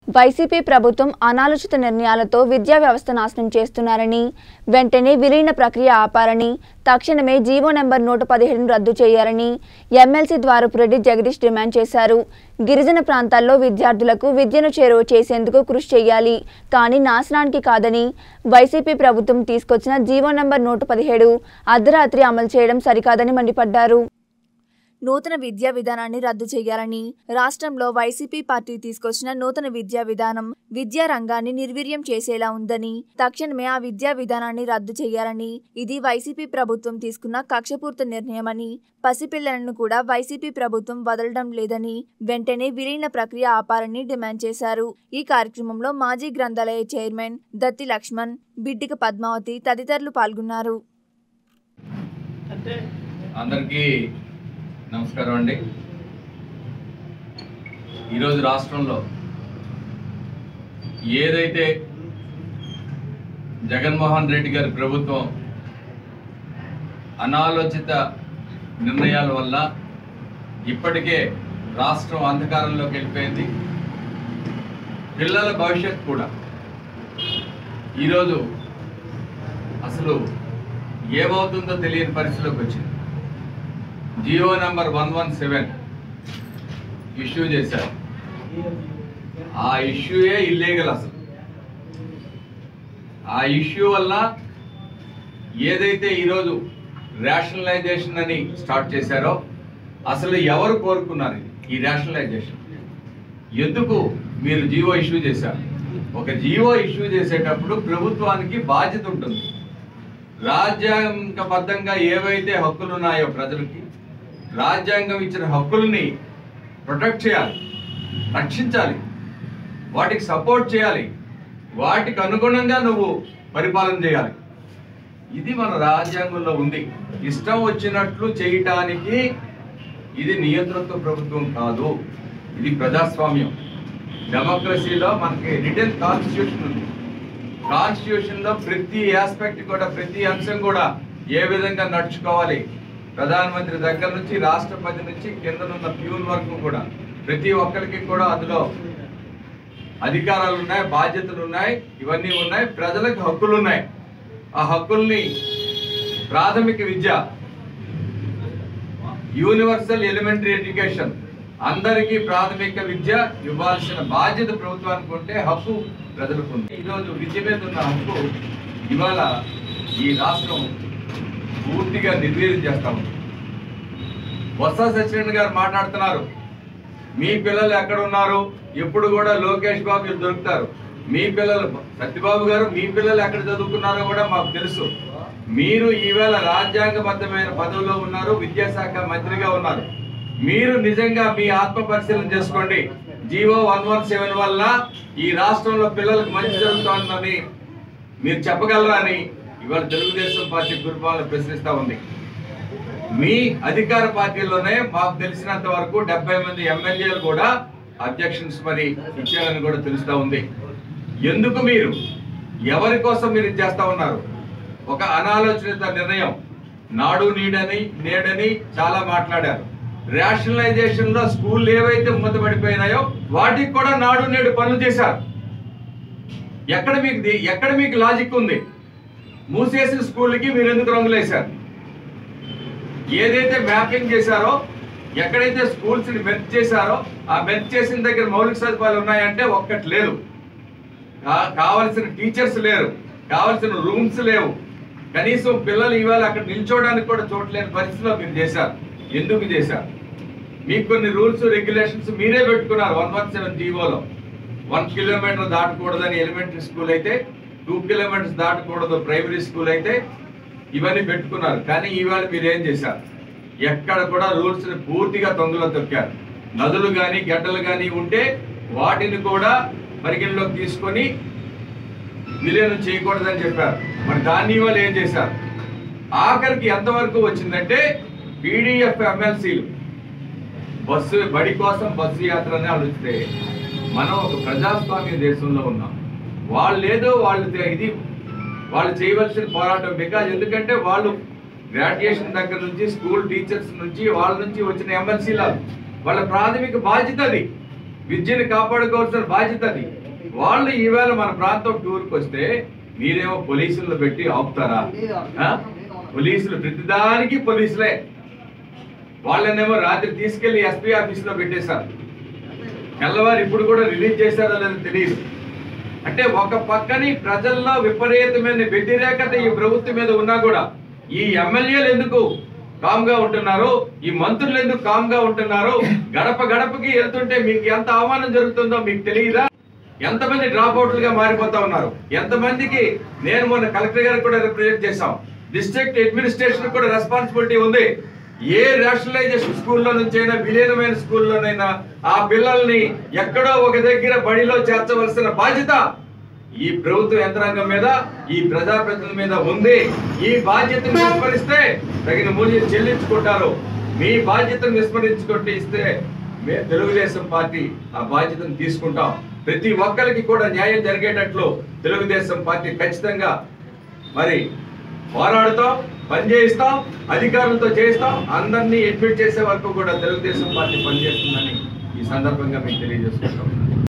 YCP ప్రభుత్వం అనాలోచిత నిర్ణయాలతో విద్యా వ్యవస్థ నాశనం చేస్తున్నారని వెంటనే విలీన ప్రక్రియ ఆపారని తక్షణమే జీవో నెంబర్ నూట పదిహేడును రద్దు చేయాలని ఎమ్మెల్సీ ద్వారపురెడ్డి జగదీష్ డిమాండ్ చేశారు గిరిజన ప్రాంతాల్లో విద్యార్థులకు విద్యను చేరువ చేసేందుకు కృషి చేయాలి కానీ నాశనానికి కాదని వైసీపీ ప్రభుత్వం తీసుకొచ్చిన జీవో నెంబర్ నూట పదిహేడు అర్ధరాత్రి అమలు చేయడం సరికాదని మండిపడ్డారు నూతన విద్యా విధానాన్ని రద్దు చేయాలని రాష్ట్రంలో వైసీపీ పార్టీ తీసుకొచ్చిన నూతన విద్యా విధానం విద్యా రంగాన్ని నిర్వీర్యం చేసేలా ఉందని తక్షణమే ఆ విద్యా విధానాన్ని రద్దు చేయాలని ఇది వైసీపీ ప్రభుత్వం తీసుకున్న కక్షపూర్త నిర్ణయమని పసిపిల్లలను కూడా వైసీపీ ప్రభుత్వం వదలడం లేదని వెంటనే విలీన ప్రక్రియ ఆపాలని డిమాండ్ చేశారు ఈ కార్యక్రమంలో మాజీ గ్రంథాలయ చైర్మన్ దత్తి లక్ష్మణ్ బిడ్డిక పద్మావతి తదితరులు పాల్గొన్నారు అందరికీ నమస్కారం అండి ఈరోజు రాష్ట్రంలో ఏదైతే జగన్మోహన్ రెడ్డి గారి ప్రభుత్వం అనాలోచిత నిర్ణయాల వల్ల ఇప్పటికే రాష్ట్రం అంధకారంలోకి వెళ్ళిపోయింది పిల్లల భవిష్యత్ కూడా ఈరోజు అసలు ఏమవుతుందో తెలియని పరిస్థితిలోకి వచ్చింది Jio number one one seven issue చేశారు ఆ ఇష్యూయే ఇల్లీగల్ అసలు ఆ ఇష్యూ వల్ల ఏదైతే ఈరోజు రేషనలైజేషన్ అని స్టార్ట్ చేశారో అసలు ఎవరు కోరుకున్నారు ఇది? ఈ రేషనలైజేషన్ ఎందుకు మీరు జీవో ఇష్యూ చేశారు ఒక జీవో ఇష్యూ చేసేటప్పుడు ప్రభుత్వానికి బాధ్యత ఉంటుంది రాజ్యాంగబద్ధంగా ఏవైతే హక్కులు ఉన్నాయో ప్రజలకి రాజ్యాంగం ఇచ్చిన హక్కుల్ని ప్రొటెక్ట్ చేయాలి రక్షించాలి వాటికి సపోర్ట్ చేయాలి వాటికి అనుగుణంగా నువ్వు పరిపాలన చేయాలి ఇది మన రాజ్యాంగంలో ఉంది ఇష్టం వచ్చినట్లు చేయటానికి ఇది నియంతృత్వ ప్రభుత్వం కాదు ఇది ప్రజాస్వామ్యం డెమోక్రసీలో మనకి రిటర్న్ కాన్స్టిట్యూషన్ ఉంది కాన్స్టిట్యూషన్ లో ప్రతి ఆస్పెక్ట్ కూడా ప్రతి అంశం కూడా ఏ విధంగా నడుచుకోవాలి ప్రధానమంత్రి దగ్గర నుంచి రాష్ట్రపతి నుంచి కిందనున్న ప్యూన్ వరకు కూడా ప్రతి ఒక్కరికి కూడా అందులో అధికారాలు ఉన్నాయి బాధ్యతలు ఉన్నాయి ఇవన్నీ ఉన్నాయి ప్రజలకు హక్కులు ఉన్నాయి ఆ హక్కుల్ని ప్రాథమిక విద్య యూనివర్సల్ ఎలిమెంటరీ ఎడ్యుకేషన్ అందరికీ ప్రాథమిక విద్య ఇవ్వాల్సిన బాధ్యత ప్రభుత్వానికి ఉంటే హక్కు ప్రజలకు ఉంది ఈరోజు విద్య మీద ఉన్న హక్కు ఇవాళ ఈ రాష్ట్రం పూర్తిగా నిర్వీర్యం చేస్తా ఉంది బొత్స సత్యనారాయణ గారు మాట్లాడుతున్నారు మీ పిల్లలు ఎక్కడ ఉన్నారు ఎప్పుడు కూడా లోకేష్ బాబు వీళ్ళు దొరుకుతారు మీ పిల్లలు సత్యబాబు గారు మీ పిల్లలు ఎక్కడ చదువుకున్నారో కూడా మాకు తెలుసు మీరు ఈవేళ రాజ్యాంగబద్ధమైన పదవిలో ఉన్నారు విద్యాశాఖ మంత్రిగా ఉన్నారు మీరు నిజంగా మీ ఆత్మ పరిశీలన చేసుకోండి జీవో వన్ వన్ సెవెన్ వల్ల ఈ రాష్ట్రంలో పిల్లలకు మంచి జరుగుతోందని మీరు చెప్పగలరా అని ఇవాళ తెలుగుదేశం పార్టీ గురుపాలను ప్రశ్నిస్తా ఉంది మీ అధికార పార్టీలోనే మాకు తెలిసినంత వరకు డెబ్బై మంది ఎమ్మెల్యేలు కూడా అబ్జెక్షన్స్ మరి ఇచ్చారని కూడా తెలుస్తా ఉంది ఎందుకు మీరు ఎవరి కోసం మీరు ఇది చేస్తా ఉన్నారు ఒక అనాలోచనిత నిర్ణయం నాడు నీడని నేడని చాలా మాట్లాడారు రేషనలైజేషన్ లో స్కూల్ ఏవైతే మూతపడిపోయినాయో వాటికి కూడా నాడు నేడు పనులు చేశారు ఎక్కడ మీకు ది- ఎక్కడ మీకు లాజిక్ ఉంది మూసేసిన స్కూల్కి మీరు ఎందుకు రంగులేశారు ఏదైతే మ్యాపింగ్ చేశారో ఎక్కడైతే స్కూల్స్ ని మెర్జ్ చేశారో ఆ మెర్జ్ చేసిన దగ్గర మౌలిక సదుపాయాలు ఉన్నాయంటే ఒక్కటి లేదు కా- కావలసిన టీచర్స్ లేరు కావలసిన రూమ్స్ లేవు కనీసం పిల్లలు ఇవాళ అక్కడ నిల్చోవడానికి కూడా చోట్లేని పరిస్థితిలో మీరు చేశారు ఎందుకు చేశారు మీకు కొన్ని రూల్స్ రెగ్యులేషన్స్ మీరే పెట్టుకున్నారు వన్ వన్ సెవెన్ జీవోలో వన్ కిలోమీటర్ దాటకూడదని ఎలిమెంటరీ స్కూల్ అయితే టూ కిలోమీటర్స్ దాటకూడదు ప్రైమరీ స్కూల్ అయితే ఇవన్నీ పెట్టుకున్నారు కానీ ఇవాళ మీరు ఏం చేశారు ఎక్కడ కూడా రూల్స్ ని పూర్తిగా తొంగలో తొక్కారు నదులు కానీ గడ్డలు కానీ ఉంటే వాటిని కూడా పరిగణలోకి తీసుకొని విలీనం చేయకూడదని చెప్పారు మరి దాన్ని వాళ్ళు ఏం చేశారు ఆఖరికి ఎంతవరకు వచ్చిందంటే పీడిఎఫ్ ఎమ్మెల్సీలు బస్సు బడి కోసం బస్సు యాత్ర అని అడిగితే మనం ఒక ప్రజాస్వామ్య దేశంలో ఉన్నాం వాళ్ళు ఏదో వాళ్ళు తే- ఇది వాళ్ళు చేయవలసిన పోరాటం బికాజ్ ఎందుకంటే వాళ్ళు గ్రాడ్యుయేషన్ దగ్గర నుంచి స్కూల్ టీచర్స్ నుంచి వాళ్ళ నుంచి వచ్చిన ఎమ్మెల్సీల వాళ్ళ ప్రాథమిక బాధ్యత అది విద్యను కాపాడుకోవాల్సిన బాధ్యత అది వాళ్ళు ఈవేళ మన ప్రాంతం టూర్కి వస్తే మీరేమో పోలీసులను పెట్టి ఆపుతారా ఆ? పోలీసులు ప్రతిదానికి పోలీసులే వాళ్ళనేమో రాత్రి తీసుకెళ్లి ఎస్పీ ఆఫీస్ లో పెట్టేశారు తెల్లవారు ఇప్పుడు కూడా రిలీజ్ చేశారో లేదో తెలియదు అంటే ఒక పక్కని ప్రజల్లో విపరీతమైన వ్యతిరేకత ఈ ప్రభుత్వం మీద ఉన్నా కూడా ఈ ఎమ్మెల్యేలు ఎందుకు కామ్ గా ఉంటున్నారు ఈ మంత్రులు ఎందుకు కామ్ గా ఉంటున్నారు గడప గడపకి వెళ్తుంటే మీకు ఎంత అవమానం జరుగుతుందో మీకు తెలియదా ఎంతమంది డ్రాప్ అవుట్లుగా మారిపోతా ఉన్నారు ఎంతమందికి నేను మొన్న కలెక్టర్ గారికి కూడా రిప్రజెంట్ చేశాం డిస్ట్రిక్ట్ అడ్మినిస్ట్రేషన్ కూడా రెస్పాన్సిబిలిటీ ఉంది ఏ రేషనలైజేషన్ స్కూల్లో నుంచైనా విలీనమైన స్కూల్లోనైనా ఆ పిల్లల్ని ఎక్కడో ఒక దగ్గర బడిలో చేర్చవలసిన బాధ్యత ఈ ప్రభుత్వ యంత్రాంగం మీద ఈ ప్రజాప్రతినిధుల మీద ఉంది ఈ బాధ్యతను విస్మరిస్తే తగిన మూల్యం చెల్లించుకుంటారు మీ బాధ్యతను విస్మరించుకుంటే ఇస్తే మే తెలుగుదేశం పార్టీ ఆ బాధ్యతను తీసుకుంటాం ప్రతి ఒక్కరికి కూడా న్యాయం జరిగేటట్లు తెలుగుదేశం పార్టీ ఖచ్చితంగా మరి పోరాడుతాం పనిచేయిస్తాం అధికారులతో చేయిస్తాం అందరినీ అడ్మిట్ చేసే వరకు కూడా తెలుగుదేశం పార్టీ పనిచేస్తుందని ఈ సందర్భంగా మీకు తెలియజేసుకుంటాం